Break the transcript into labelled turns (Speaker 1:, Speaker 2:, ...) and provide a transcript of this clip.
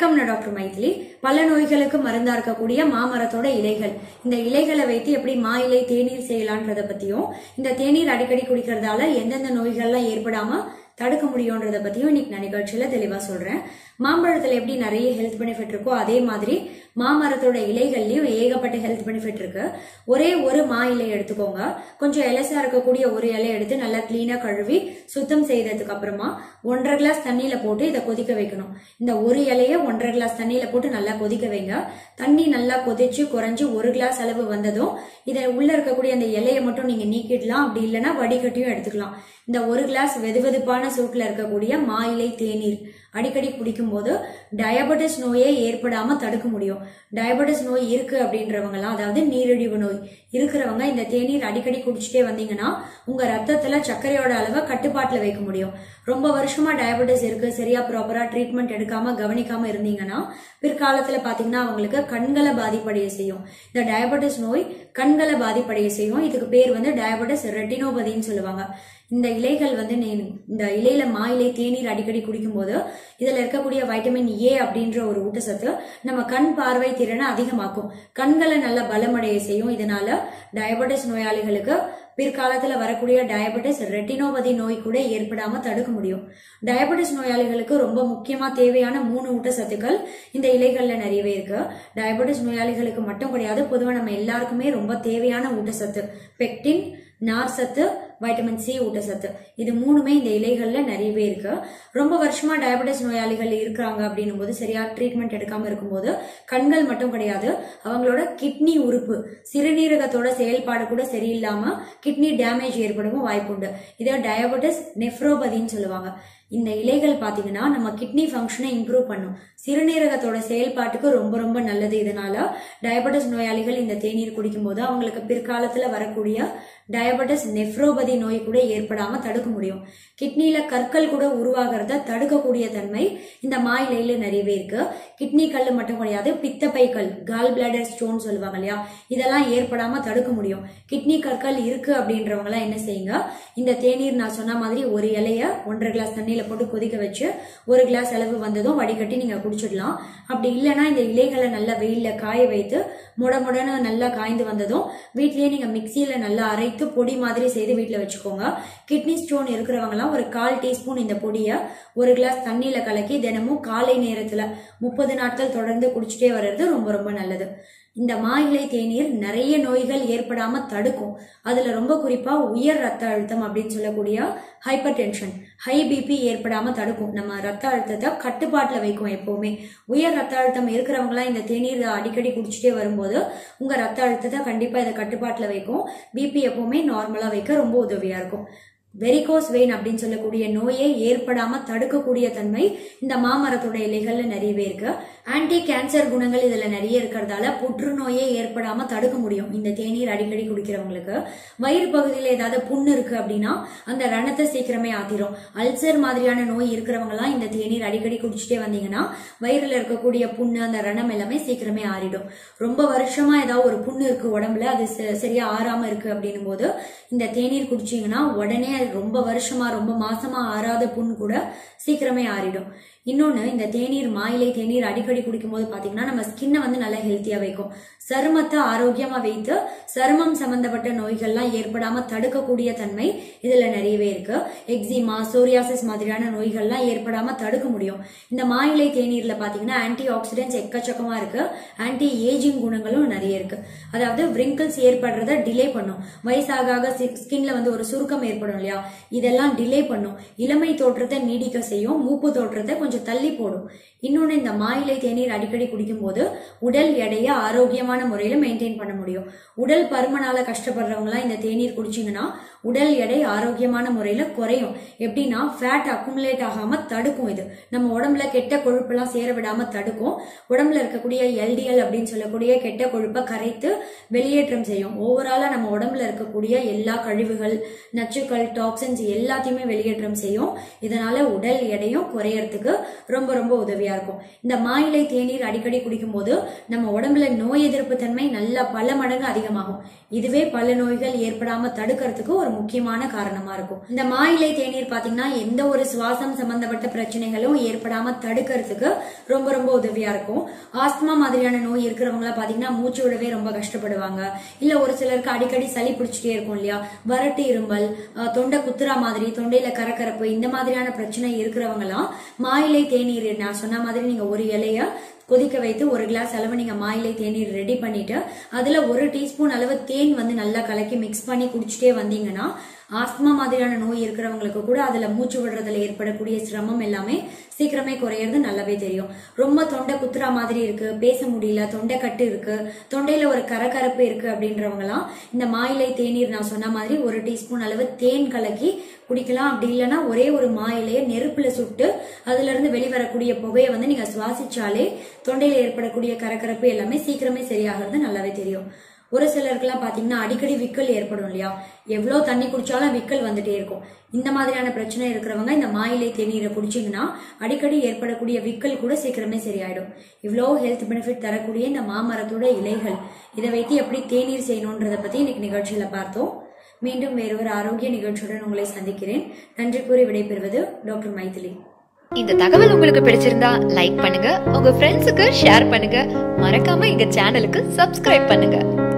Speaker 1: வணக்கம் நான் டாக்டர் மைதிலி பல நோய்களுக்கு மருந்தா இருக்கக்கூடிய மாமரத்தோட இலைகள் இந்த இலைகளை வைத்து எப்படி மா இலை தேநீர் செய்யலான்றத பத்தியும் இந்த தேநீர் அடிக்கடி குடிக்கிறதால எந்தெந்த நோய்கள்லாம் ஏற்படாம தடுக்க முடியும்ன்றத பத்தியும் இன்னைக்கு நான் நிகழ்ச்சியில தெளிவா சொல்றேன் மாம்பழத்துல எப்படி நிறைய ஹெல்த் பெனிஃபிட் இருக்கோ அதே மாதிரி மாமரத்தோட இலைகள்லயும் ஏகப்பட்ட ஹெல்த் பெனிஃபிட் இருக்கு ஒரே ஒரு மா இலை எடுத்துக்கோங்க கொஞ்சம் எலசா இருக்கக்கூடிய ஒரு இலை எடுத்து நல்லா கிளீனா கழுவி சுத்தம் செய்ததுக்கு அப்புறமா ஒன்றரை கிளாஸ் தண்ணியில போட்டு இதை கொதிக்க வைக்கணும் இந்த ஒரு இலைய ஒன்றரை கிளாஸ் தண்ணியில போட்டு நல்லா கொதிக்க வைங்க தண்ணி நல்லா கொதிச்சு குறைஞ்சு ஒரு கிளாஸ் அளவு வந்ததும் இதை உள்ள இருக்கக்கூடிய அந்த இலையை மட்டும் நீங்க நீக்கிடலாம் அப்படி இல்லைன்னா வடிகட்டியும் எடுத்துக்கலாம் இந்த ஒரு கிளாஸ் வெதுவெதுப்பான சூட்ல இருக்கக்கூடிய மா இலை தேநீர் அடிக்கடி குடிக்கும்போது டயபெட்டிஸ் நோயே ஏற்படாம தடுக்க முடியும் டயபெட்டிஸ் நோய் இருக்கு அப்படின்றவங்கலாம் அதாவது நீரிழிவு நோய் இருக்கிறவங்க இந்த தேநீர் அடிக்கடி குடிச்சிட்டே வந்தீங்கன்னா உங்க ரத்தத்துல சர்க்கரையோட அளவை கட்டுப்பாட்டுல வைக்க முடியும் ரொம்ப வருஷமா டயபெட்டிஸ் இருக்கு சரியா ப்ராப்பரா ட்ரீட்மெண்ட் எடுக்காம கவனிக்காம இருந்தீங்கன்னா பிற்காலத்துல பாத்தீங்கன்னா அவங்களுக்கு கண்களை பாதிப்படைய செய்யும் இந்த டயபெட்டிஸ் நோய் கண்களை பாதிப்படைய செய்யும் இதுக்கு பேர் வந்து டயபெட்டிஸ் ரெட்டினோபதின்னு சொல்லுவாங்க இந்த இலைகள் வந்து நீ இந்த இலையில மா இலை தேநீர் அடிக்கடி குடிக்கும்போது இதுல இருக்கக்கூடிய வைட்டமின் ஏ அப்படின்ற ஒரு ஊட்டச்சத்து நம்ம கண் பார்வை திறனை அதிகமாக்கும் கண்களை நல்ல பலமடைய செய்யும் இதனால டயபெட்டிஸ் நோயாளிகளுக்கு பிற்காலத்துல வரக்கூடிய டயபெட்டிஸ் ரெட்டினோபதி நோய் கூட ஏற்படாம தடுக்க முடியும் டயபெட்டிஸ் நோயாளிகளுக்கு ரொம்ப முக்கியமா தேவையான மூணு ஊட்டச்சத்துக்கள் இந்த இலைகள்ல நிறையவே இருக்கு டயபெட்டிஸ் நோயாளிகளுக்கு மட்டும் கிடையாது பொதுவாக நம்ம எல்லாருக்குமே ரொம்ப தேவையான ஊட்டச்சத்து பெக்டின் நார் சத்து வைட்டமின் சி ஊட்டச்சத்து இது மூணுமே இந்த இலைகள்ல நிறையவே இருக்கு ரொம்ப வருஷமா டயபெட்டிஸ் நோயாளிகள் இருக்கிறாங்க அப்படின்னும் போது சரியா ட்ரீட்மெண்ட் எடுக்காம இருக்கும்போது கண்கள் மட்டும் கிடையாது அவங்களோட கிட்னி உறுப்பு சிறுநீரகத்தோட செயல்பாடு கூட சரியில்லாம கிட்னி டேமேஜ் ஏற்படவும் வாய்ப்புண்டு இதை டயபெட்டிஸ் நெஃப்ரோபதின்னு சொல்லுவாங்க இந்த இலைகள் பாத்தீங்கன்னா நம்ம கிட்னி ஃபங்க்ஷனை இம்ப்ரூவ் பண்ணும் சிறுநீரகத்தோட செயல்பாட்டுக்கு ரொம்ப ரொம்ப நல்லது இதனால டயபெட்டிஸ் நோயாளிகள் இந்த தேநீர் குடிக்கும்போது அவங்களுக்கு பிற்காலத்துல வரக்கூடிய டயபெட்டிஸ் நெஃப்ரோபதி நோய் கூட ஏற்படாம தடுக்க முடியும் கிட்னில கற்கள் கூட உருவாகிறத தடுக்கக்கூடிய தன்மை இந்த மா இலையில நிறையவே இருக்கு கிட்னி கல் மட்டும் கிடையாது பித்தப்பை கல் கால் பிளாடர் ஸ்டோன் சொல்லுவாங்க இல்லையா இதெல்லாம் ஏற்படாம தடுக்க முடியும் கிட்னி கற்கள் இருக்கு அப்படின்றவங்க எல்லாம் என்ன செய்யுங்க இந்த தேநீர் நான் சொன்ன மாதிரி ஒரு இலைய ஒன்றரை கிளாஸ் தண்ணியில போட்டு கொதிக்க வச்சு ஒரு கிளாஸ் அளவு வந்ததும் வடிகட்டி நீங்க குடிச்சிடலாம் அப்படி இல்லைன்னா இந்த இலைகளை நல்லா வெயில்ல காய வைத்து முட முடன்னு நல்லா காய்ந்து வந்ததும் வீட்லயே நீங்க மிக்சியில நல்லா அரைத்து பொடி மாதிரி செய்து வீட்டுல வச்சுக்கோங்க கிட்னி ஸ்டோன் இருக்கிறவங்கலாம் ஒரு கால் டீஸ்பூன் இந்த பொடியை ஒரு கிளாஸ் தண்ணியில கலக்கி தினமும் காலை நேரத்துல முப்பது நாட்கள் தொடர்ந்து குடிச்சிட்டே வர்றது ரொம்ப ரொம்ப நல்லது இந்த மா இலை தேநீர் நிறைய நோய்கள் ஏற்படாம தடுக்கும் அதுல ரொம்ப குறிப்பா உயர் ரத்த அழுத்தம் அப்படின்னு சொல்லக்கூடிய ஹைப்பர் டென்ஷன் ஹை பிபி ஏற்படாம தடுக்கும் நம்ம ரத்த அழுத்தத்தை கட்டுப்பாட்டுல வைக்கும் எப்பவுமே உயர் ரத்த அழுத்தம் இருக்கிறவங்களாம் இந்த தேநீர் அடிக்கடி குடிச்சிட்டே வரும்போது உங்க ரத்த அழுத்தத்தை கண்டிப்பா இதை கட்டுப்பாட்டுல வைக்கும் பிபி எப்பவுமே நார்மலா வைக்க ரொம்ப உதவியா இருக்கும் வெரிகோஸ் வெயின் அப்படின்னு சொல்லக்கூடிய நோயை ஏற்படாம தடுக்கக்கூடிய தன்மை இந்த மாமரத்தோட இலைகள்ல நிறையவே இருக்கு ஆன்டி கேன்சர் குணங்கள் இதுல நிறைய இருக்கிறதால புற்றுநோயே ஏற்படாம தடுக்க முடியும் இந்த தேநீர் அடிக்கடி குடிக்கிறவங்களுக்கு வயிறு பகுதியில ஏதாவது புண்ணு இருக்கு அப்படின்னா அந்த ரணத்தை சீக்கிரமே ஆத்திரும் அல்சர் மாதிரியான நோய் இருக்கிறவங்க எல்லாம் இந்த தேநீர் அடிக்கடி குடிச்சிட்டே வந்தீங்கன்னா வயிறுல இருக்கக்கூடிய புண்ணு அந்த ரணம் எல்லாமே சீக்கிரமே ஆறிடும் ரொம்ப வருஷமா ஏதாவது ஒரு புண்ணு இருக்கு உடம்புல அது ச- சரியா ஆறாம இருக்கு அப்படின்னும் போது இந்த தேநீர் குடிச்சீங்கன்னா உடனே அது ரொம்ப வருஷமா ரொம்ப மாசமா ஆறாத புண் கூட சீக்கிரமே ஆறிடும் இன்னொன்னு இந்த தேநீர் மாயிலை தேநீர் அடிக்கடி குடிக்கும்போது பாத்தீங்கன்னா நம்ம ஸ்கின்னை வந்து நல்லா ஹெல்த்தியா வைக்கும் சருமத்தை ஆரோக்கியமா வைத்து சருமம் சம்பந்தப்பட்ட நோய்கள்லாம் ஏற்படாம தடுக்கக்கூடிய தன்மை இதுல நிறையவே இருக்கு எக்ஸிமா சோரியாசிஸ் மாதிரியான நோய்கள்லாம் ஏற்படாம தடுக்க முடியும் இந்த மாயிலை தேநீர்ல பாத்தீங்கன்னா ஆன்டி ஆக்சிடென்ட்ஸ் எக்கச்சக்கமா இருக்கு ஆன்டி ஏஜிங் குணங்களும் நிறைய இருக்கு அதாவது wrinkles ஏற்படுறத டிலே பண்ணும் வயசாக ஆக ஸ்கின்ல வந்து ஒரு சுருக்கம் ஏற்படும் இல்லையா இதெல்லாம் டிலே பண்ணும் இளமை தோற்றத்தை நீடிக்க செய்யும் மூப்பு தோற்றத்தை கொஞ்சம் தள்ளி போடும் இன்னொன்னு இந்த மாயிலை தேநீர் அடிக்கடி குடிக்கும்போது உடல் எடையை ஆரோக்கியமான முறையில மெயின்டைன் பண்ண முடியும் உடல் பருமனால கஷ்டப்படுறவங்கலாம் இந்த தேநீர் குடிச்சீங்கன்னா உடல் எடை ஆரோக்கியமான முறையில குறையும் எப்படின்னா ஃபேட் அக்குமுலேட் ஆகாம தடுக்கும் இது நம்ம உடம்புல கெட்ட கொழுப்பெல்லாம் சேர விடாம தடுக்கும் உடம்புல இருக்கக்கூடிய எல்டிஎல் அப்படின்னு சொல்லக்கூடிய கெட்ட கொழுப்பை கரைத்து வெளியேற்றம் செய்யும் ஓவராலா நம்ம உடம்புல இருக்கக்கூடிய எல்லா கழிவுகள் நச்சுக்கள் டாக்ஸின்ஸ் எல்லாத்தையுமே வெளியேற்றம் செய்யும் இதனால உடல் எடையும் குறையறதுக்கு ரொம்ப ரொம்ப உதவியா இருக்கும் இந்த மா இலை தேநீர் அடிக்கடி குடிக்கும் போது நம்ம உடம்புல நோய் எதிர்ப்பு தன்மை நல்லா பல மடங்கு அதிகமாகும் இதுவே பல நோய்கள் ஏற்படாம தடுக்கிறதுக்கு ஒரு முக்கியமான காரணமா இருக்கும் இந்த மா இலை தேநீர் பாத்தீங்கன்னா எந்த ஒரு சுவாசம் சம்பந்தப்பட்ட பிரச்சனைகளும் ஏற்படாம தடுக்கிறதுக்கு ரொம்ப ரொம்ப உதவியா இருக்கும் ஆஸ்துமா மாதிரியான நோய் இருக்கிறவங்கள பாத்தீங்கன்னா மூச்சு விடவே ரொம்ப கஷ்டப்படுவாங்க இல்ல ஒரு சிலருக்கு அடிக்கடி சளி பிடிச்சிட்டே இருக்கும் இல்லையா வறட்டு இருமல் அஹ், தொண்டை குத்துறா மாதிரி தொண்டையில கரகரப்பு இந்த மாதிரியான பிரச்சனை இருக்கிறவங்கலாம் மாயிலை தேநீர் நான் சொன்ன மாதிரி நீங்க ஒரு இலைய கொதிக்க வைத்து ஒரு கிளாஸ் அளவு நீங்க மாயிலை தேநீர் ரெடி பண்ணிட்டு அதுல ஒரு டீஸ்பூன் அளவு தேன் வந்து நல்லா கலக்கி மிக்ஸ் பண்ணி குடிச்சிட்டே வந்தீங்கன்னா ஆஸ்துமா மாதிரியான நோய் இருக்கிறவங்களுக்கு கூட அதுல மூச்சு விடுறதுல ஏற்படக்கூடிய சிரமம் எல்லாமே சீக்கிரமே குறையிறது நல்லாவே தெரியும் ரொம்ப தொண்டை குத்துறா மாதிரி இருக்கு பேச முடியல தொண்டை கட்டு இருக்கு தொண்டையில ஒரு கரகரப்பு இருக்கு அப்படின்றவங்கலாம் இந்த மாயிலை தேநீர் நான் சொன்ன மாதிரி ஒரு டீஸ்பூன் அளவு தேன் கலக்கி குடிக்கலாம் அப்படி இல்லைன்னா ஒரே ஒரு மா இலைய நெருப்புல சுட்டு அதுல இருந்து வெளிவரக்கூடிய புகையை வந்து நீங்க சுவாசிச்சாலே தொண்டையில ஏற்படக்கூடிய கரகரப்பு எல்லாமே சீக்கிரமே சரியாகிறது நல்லாவே தெரியும் ஒரு சிலருக்குலாம் பாத்தீங்கன்னா அடிக்கடி விக்கல் ஏற்படும் இல்லையா எவ்வளோ தண்ணி குடிச்சாலும் விக்கல் வந்துட்டே இருக்கும் இந்த மாதிரியான பிரச்சனை இருக்கிறவங்க இந்த மாயிலை தேநீரை குடிச்சிங்கன்னா அடிக்கடி ஏற்படக்கூடிய விக்கல் கூட சீக்கிரமே சரியாயிடும் இவ்வளோ ஹெல்த் பெனிஃபிட் தரக்கூடிய இந்த மாமரத்தோட இலைகள் இதை வைத்து எப்படி தேநீர் செய்யணுன்றதை பத்தி இன்னைக்கு நிகழ்ச்சியில பார்த்தோம் மீண்டும் வேறொரு ஆரோக்கிய நிகழ்ச்சியுடன் உங்களை சந்திக்கிறேன் நன்றி கூறி விடைபெறுவது டாக்டர் மைதிலி
Speaker 2: இந்த தகவல் உங்களுக்கு பிடிச்சிருந்தா லைக் பண்ணுங்க உங்க ஃப்ரெண்ட்ஸுக்கு ஷேர் பண்ணுங்க மறக்காம எங்க சேனலுக்கு சப்ஸ்கிரைப் பண்ணுங்க